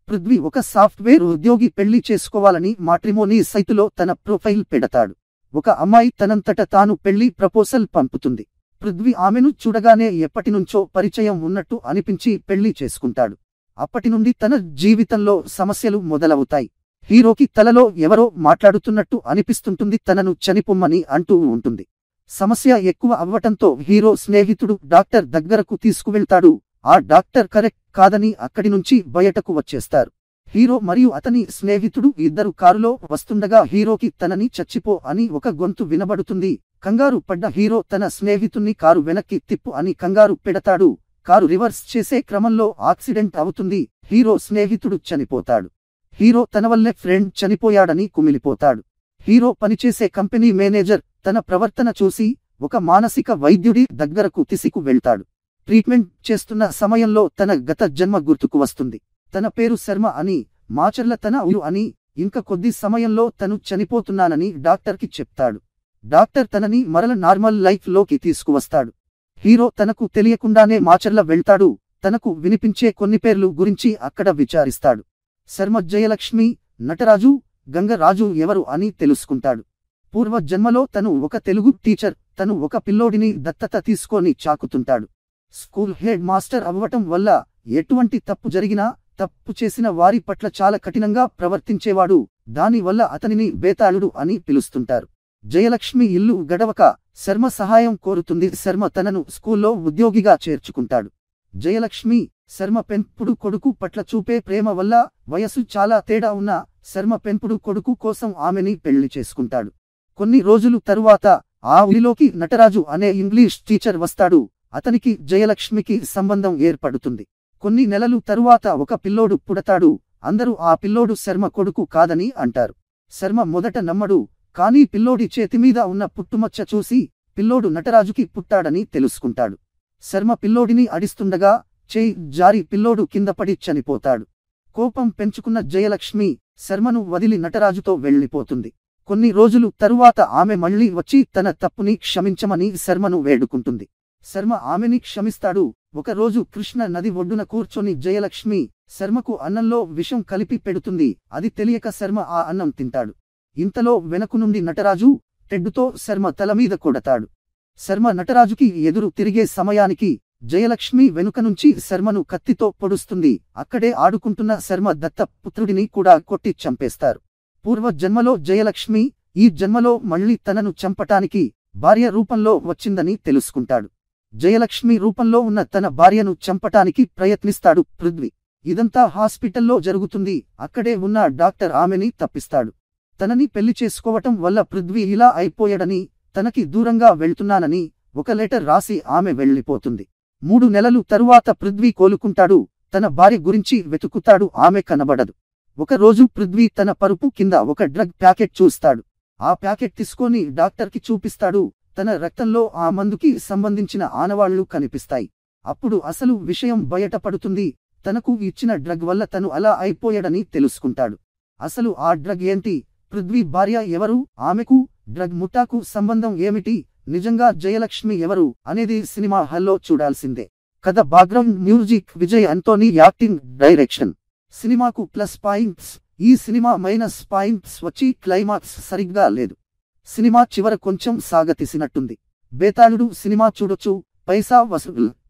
పృథ్వీ ఒక సాఫ్ట్వేర్ ఉద్యోగి పెళ్లి చేసుకోవాలని మాట్రిమోనీ సైటులో తన ప్రొఫైల్ పెడతాడు ఒక అమ్మాయి తనంతట తాను పెళ్లి ప్రపోజల్ పంపుతుంది పృథ్వీ ఆమెను చూడగానే ఎప్పటినుంచో పరిచయం ఉన్నట్టు అనిపించి పెళ్లి చేసుకుంటాడు అప్పటి నుండి తన జీవితంలో సమస్యలు మొదలవుతాయి హీరోకి తలలో ఎవరో మాట్లాడుతున్నట్టు అనిపిస్తుంటుంది తనను చనిపోమ్మని అంటూ ఉంటుంది సమస్య ఎక్కువ అవ్వటంతో హీరో స్నేహితుడు డాక్టర్ దగ్గరకు తీసుకువెళ్తాడు ఆ డాక్టర్ కరెక్ట్ కాదని అక్కడి నుంచి బయటకు వచ్చేస్తారు హీరో మరియు అతని స్నేహితుడు ఇద్దరు కారులో వస్తుండగా హీరోకి తనని చచ్చిపో అని ఒక గొంతు వినబడుతుంది కంగారు పడ్డ హీరో తన స్నేహితుణ్ణి కారు వెనక్కి తిప్పు అని కంగారు పెడతాడు కారు రివర్స్ చేసే క్రమంలో యాక్సిడెంట్ అవుతుంది హీరో స్నేహితుడు చనిపోతాడు హీరో తన వల్లే ఫ్రెండ్ చనిపోయాడని కుమిలిపోతాడు హీరో పనిచేసే కంపెనీ మేనేజర్ తన ప్రవర్తన చూసి ఒక మానసిక వైద్యుడి దగ్గరకు తీసుకు వెళ్తాడు ట్రీట్మెంట్ చేస్తున్న సమయంలో తన గత జన్మ గుర్తుకు వస్తుంది తన పేరు శర్మ అని మాచర్ల తన ఊరు అని ఇంక కొద్ది సమయంలో తను చనిపోతున్నానని డాక్టర్కి చెప్తాడు డాక్టర్ తనని మరల నార్మల్ లైఫ్ లోకి తీసుకువస్తాడు హీరో తనకు తెలియకుండానే మాచర్ల వెళ్తాడు తనకు వినిపించే కొన్ని పేర్లు గురించి అక్కడ విచారిస్తాడు శర్మ జయలక్ష్మి నటరాజు గంగరాజు ఎవరు అని తెలుసుకుంటాడు పూర్వ జన్మలో తను ఒక తెలుగు టీచర్ తను ఒక పిల్లోడిని దత్తత తీసుకొని చాకుతుంటాడు స్కూల్ హెడ్ మాస్టర్ అవ్వటం వల్ల ఎటువంటి తప్పు జరిగినా తప్పు చేసిన వారి పట్ల చాలా కఠినంగా ప్రవర్తించేవాడు దానివల్ల అతనిని బేతాళుడు అని పిలుస్తుంటారు జయలక్ష్మి ఇల్లు గడవక శర్మ సహాయం కోరుతుంది శర్మ తనను స్కూల్లో ఉద్యోగిగా చేర్చుకుంటాడు జయలక్ష్మి శర్మ పెంపుడు కొడుకు పట్ల చూపే ప్రేమ వల్ల వయసు చాలా తేడా ఉన్న శర్మ పెంపుడు కొడుకు కోసం ఆమెని పెళ్లి చేసుకుంటాడు కొన్ని రోజులు తరువాత ఆ ఊరిలోకి నటరాజు అనే ఇంగ్లీష్ టీచర్ వస్తాడు అతనికి జయలక్ష్మికి సంబంధం ఏర్పడుతుంది కొన్ని నెలలు తరువాత ఒక పిల్లోడు పుడతాడు అందరూ ఆ పిల్లోడు శర్మ కొడుకు కాదని అంటారు శర్మ మొదట నమ్మడు కానీ పిల్లోడి చేతిమీద ఉన్న పుట్టుమచ్చ చూసి పిల్లోడు నటరాజుకి పుట్టాడని తెలుసుకుంటాడు శర్మ పిల్లోడిని అడిస్తుండగా చేయి జారి పిల్లోడు కిందపడి చనిపోతాడు కోపం పెంచుకున్న జయలక్ష్మి శర్మను వదిలి నటరాజుతో వెళ్ళిపోతుంది కొన్ని రోజులు తరువాత ఆమె మళ్ళీ వచ్చి తన తప్పుని క్షమించమని శర్మను వేడుకుంటుంది శర్మ ఆమెని క్షమిస్తాడు ఒకరోజు కృష్ణ నది ఒడ్డున కూర్చొని జయలక్ష్మి శర్మకు అన్నంలో విషం కలిపి పెడుతుంది అది తెలియక శర్మ ఆ అన్నం తింటాడు ఇంతలో వెనకు నుండి నటరాజు టెడ్డుతో శర్మ తల మీద కొడతాడు శర్మ నటరాజుకి ఎదురు తిరిగే సమయానికి జయలక్ష్మి వెనుక నుంచి శర్మను కత్తితో పొడుస్తుంది అక్కడే ఆడుకుంటున్న శర్మ దత్త పుత్రుడిని కూడా కొట్టి చంపేస్తారు పూర్వ జన్మలో జయలక్ష్మి ఈ జన్మలో మళ్ళీ తనను చంపటానికి భార్య రూపంలో వచ్చిందని తెలుసుకుంటాడు జయలక్ష్మి రూపంలో ఉన్న తన భార్యను చంపటానికి ప్రయత్నిస్తాడు పృథ్వీ ఇదంతా హాస్పిటల్లో జరుగుతుంది అక్కడే ఉన్న డాక్టర్ ఆమెని తప్పిస్తాడు తనని పెళ్లి చేసుకోవటం వల్ల పృథ్వీ ఇలా అయిపోయాడని తనకి దూరంగా వెళ్తున్నానని ఒక లెటర్ రాసి ఆమె వెళ్ళిపోతుంది మూడు నెలలు తరువాత పృథ్వీ కోలుకుంటాడు తన భార్య గురించి వెతుకుతాడు ఆమె కనబడదు ఒక రోజు పృథ్వీ తన పరుపు కింద ఒక డ్రగ్ ప్యాకెట్ చూస్తాడు ఆ ప్యాకెట్ తీసుకొని డాక్టర్కి చూపిస్తాడు తన రక్తంలో ఆ మందుకి సంబంధించిన ఆనవాళ్లు కనిపిస్తాయి అప్పుడు అసలు విషయం బయటపడుతుంది తనకు ఇచ్చిన డ్రగ్ వల్ల తను అలా అయిపోయాడని తెలుసుకుంటాడు అసలు ఆ డ్రగ్ ఏంటి పృథ్వీ భార్య ఎవరు ఆమెకు డ్రగ్ ముఠాకు సంబంధం ఏమిటి నిజంగా జయలక్ష్మి ఎవరు అనేది సినిమా హాల్లో చూడాల్సిందే కథ background music Vijay Antony acting direction సినిమాకు ప్లస్ పాయింట్స్ ఈ సినిమా మైనస్ పాయింట్స్ వచ్చి క్లైమాక్స్ సరిగ్గా లేదు సినిమా చివర కొంచెం సాగతీసినట్టుంది బేతాళుడు సినిమా చూడొచ్చు పైసా వసూలు